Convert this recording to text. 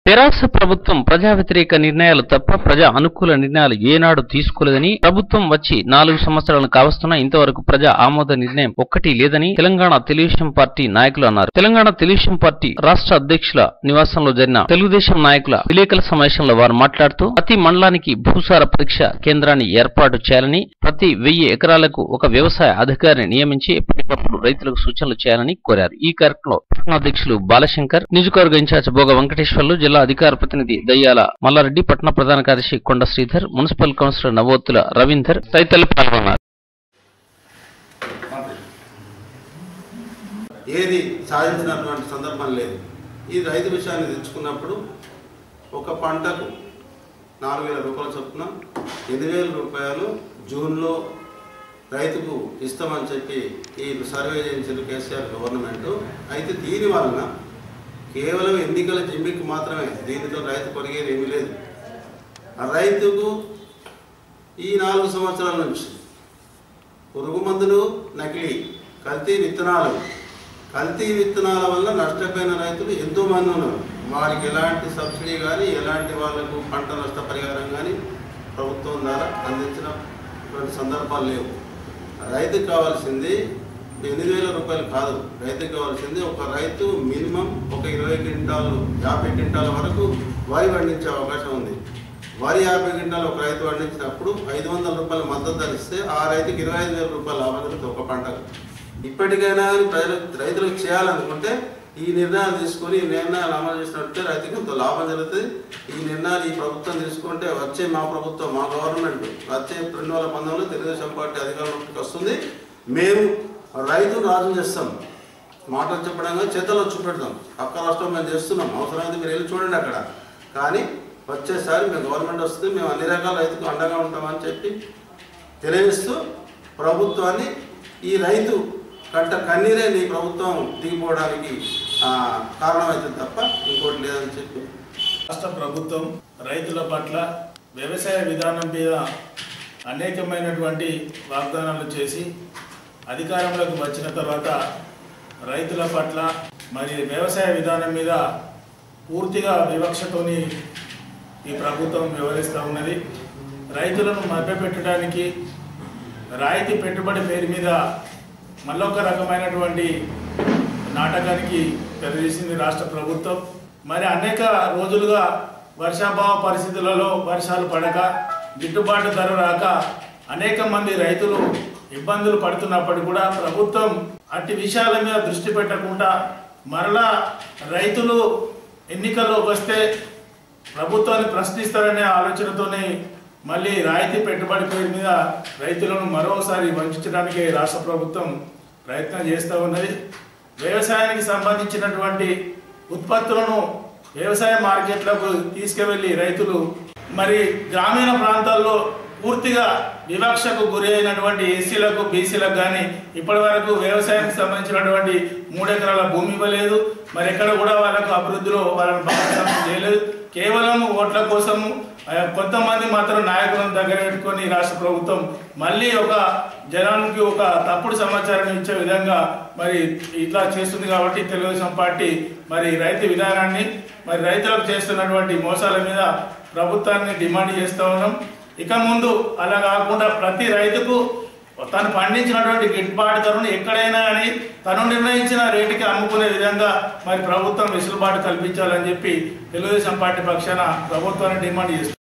తెరాస ప్రభుత్వం ప్రజా వ్యతిరేక నిర్ణయాలు తప్ప ప్రజా అనుకూల నిర్ణయాలు ఏనాడు తీసుకోలేదని ప్రభుత్వం వచ్చి నాలుగు సంవత్సరాలు కావస్తున్నా ఇంతవరకు ప్రజా ఆమోద నిర్ణయం ఒక్కటి లేదని తెలంగాణ తెలుగుదేశం పార్టీ నాయకులు అన్నారు తెలంగాణ తెలుగుదేశం పార్టీ రాష్ట్ర అధ్యక్షుల నివాసంలో జరిగిన తెలుగుదేశం నాయకుల విలేకరుల సమావేశంలో వారు మాట్లాడుతూ ప్రతి మండలానికి భూసార పరీక్ష కేంద్రాన్ని ఏర్పాటు చేయాలని ప్రతి వెయ్యి ఎకరాలకు ఒక వ్యవసాయ అధికారిని నియమించి ఎప్పటికప్పుడు రైతులకు సూచనలు చేయాలని కోరారు ఈ కార్యక్రమంలో పట్టణ అధ్యక్షులు బాలశంకర్ నియోజకవర్గ ఇన్ఛార్జ్ బోగ వెంకటేశ్వర్లు జిల్లా అధికార ప్రతినిధి దయ్యాల మల్లారెడ్డి పట్టణ ప్రధాన కార్యదర్శి కొండ శ్రీధర్ మున్సిపల్ కౌన్సిలర్ నవోత్తుల రవీందర్ తదితరులు పాల్గొన్నారు ఏది సాధించినటువంటి సందర్భం లేదు ఈ రైతు విషయాన్ని తెచ్చుకున్నప్పుడు ఒక పంటకు నాలుగు వేల రూపాయల చొప్పున ఎనిమిది వేల రూపాయలు జూన్లో రైతుకు ఇస్తామని చెప్పి ఈ సర్వే చేయించిన కేసీఆర్ గవర్నమెంట్ అయితే దీని వలన కేవలం ఎన్నికల జిమ్మికి మాత్రమే దీనితో రైతు కొరిగేది ఏమీ లేదు ఆ రైతుకు ఈ నాలుగు సంవత్సరాల నుంచి పురుగు మందులు నకిలీ కల్తీ విత్తనాలు కల్తీ విత్తనాల వల్ల నష్టపోయిన రైతులు ఎంతో మంది ఉన్నారు వారికి ఎలాంటి సబ్సిడీ కానీ ఎలాంటి వాళ్ళకు పంట నష్ట పరిహారం కానీ ప్రభుత్వం ద్వారా అందించినటువంటి సందర్భాలు లేవు రైతుకు కావాల్సింది ఎనిమిది వేల రూపాయలు కాదు రైతుకు కావాల్సింది ఒక రైతు మినిమం ఒక ఇరవై క్వింటాలు యాభై క్వింటాల వరకు వరి పండించే అవకాశం ఉంది వరి యాభై క్వింటాలు ఒక రైతు పండించినప్పుడు ఐదు వందల రూపాయల మద్దతు ధర ఇస్తే ఆ రైతుకి ఇరవై ఐదు వేల రూపాయలు లాభం జరుగుతుంది ఒక పంటకు ఇప్పటికైనా కానీ ప్రజలు రైతులకు చేయాలనుకుంటే ఈ నిర్ణయాలు తీసుకొని ఈ నిర్ణయాలు అమలు చేసినట్టే రైతుకి ఎంతో లాభం జరుగుతుంది ఈ నిర్ణయాలు ఈ ప్రభుత్వం తీసుకుంటే వచ్చే మా ప్రభుత్వం మా గవర్నమెంట్ వచ్చే రెండు వేల పంతొమ్మిదిలో తెలుగుదేశం పార్టీ అధికారంలోకి వస్తుంది మేము రైతును రాజు చేస్తాం మాటలు చెప్పడంగా చేతల్లో చూపెడతాం పక్క రాష్ట్రం మేము చేస్తున్నాం అవసరమైతే మీరు వెళ్ళి చూడండి అక్కడ కానీ వచ్చేసారి మేము గవర్నమెంట్ వస్తుంది మేము అన్ని రకాల రైతుకు అండగా ఉంటామని చెప్పి తెలియజేస్తూ ప్రభుత్వాన్ని ఈ రైతు కంట కన్నీరే నీ ప్రభుత్వం దిగిపోవడానికి ఆ, కారణమవుతుంది తప్ప ఇంకోటి లేదని చెప్పి రాష్ట్ర ప్రభుత్వం రైతుల పట్ల వ్యవసాయ విధానం మీద అనేకమైనటువంటి వాగ్దానాలు చేసి అధికారంలోకి వచ్చిన తర్వాత రైతుల పట్ల మరి వ్యవసాయ విధానం మీద పూర్తిగా వివక్షతోని ఈ ప్రభుత్వం వ్యవహరిస్తూ ఉన్నది రైతులను మభ్యపెట్టడానికి రాయితీ పెట్టుబడి పేరు మీద మళ్ళొక రకమైనటువంటి నాటకానికి తెరదీసింది రాష్ట్ర ప్రభుత్వం మరి అనేక రోజులుగా వర్షాభావ పరిస్థితులలో వర్షాలు పడక గిట్టుబాటు ధర రాక అనేక మంది రైతులు ఇబ్బందులు పడుతున్నప్పటికీ కూడా ప్రభుత్వం అట్టి విషయాల మీద దృష్టి పెట్టకుండా మరలా రైతులు ఎన్నికల్లోకి వస్తే ప్రభుత్వాన్ని ప్రశ్నిస్తారనే ఆలోచనతోనే మళ్ళీ రాయితీ పెట్టుబడి పేరు మీద రైతులను మరోసారి వంచడానికి రాష్ట్ర ప్రభుత్వం ప్రయత్నం చేస్తూ ఉన్నది వ్యవసాయానికి సంబంధించినటువంటి ఉత్పత్తులను వ్యవసాయ మార్కెట్లకు తీసుకువెళ్ళి రైతులు మరి గ్రామీణ ప్రాంతాల్లో పూర్తిగా వివక్షకు గురి అయినటువంటి ఎస్సీలకు బీసీలకు కానీ ఇప్పటి వరకు వ్యవసాయానికి సంబంధించినటువంటి మూడు ఎకరాల భూమి ఇవ్వలేదు మరి ఎక్కడ కూడా వాళ్ళకు అభివృద్ధిలో వాళ్ళని భాగస్వామ్యం చేయలేదు కేవలం ఓట్ల కోసము ఆ, కొంతమంది మాత్రం నాయకులను దగ్గర పెట్టుకొని రాష్ట్ర ప్రభుత్వం మళ్ళీ ఒక జనానికి ఒక తప్పుడు సమాచారం ఇచ్చే విధంగా మరి ఇట్లా చేస్తుంది కాబట్టి తెలుగుదేశం పార్టీ మరి రైతు విధానాన్ని మరి రైతులకు చేస్తున్నటువంటి మోసాల మీద ప్రభుత్వాన్ని డిమాండ్ చేస్తూ ఉన్నాం ఇక ముందు అలా కాకుండా ప్రతి రైతుకు తను పండించినటువంటి గిట్టుబాటు ధరను ఎక్కడైనా కానీ తను నిర్ణయించిన రేటుకి అమ్ముకునే విధంగా మరి ప్రభుత్వం వెసులుబాటు కల్పించాలని చెప్పి తెలుగుదేశం పార్టీ పక్షాన ప్రభుత్వాన్ని డిమాండ్ చేస్తుంది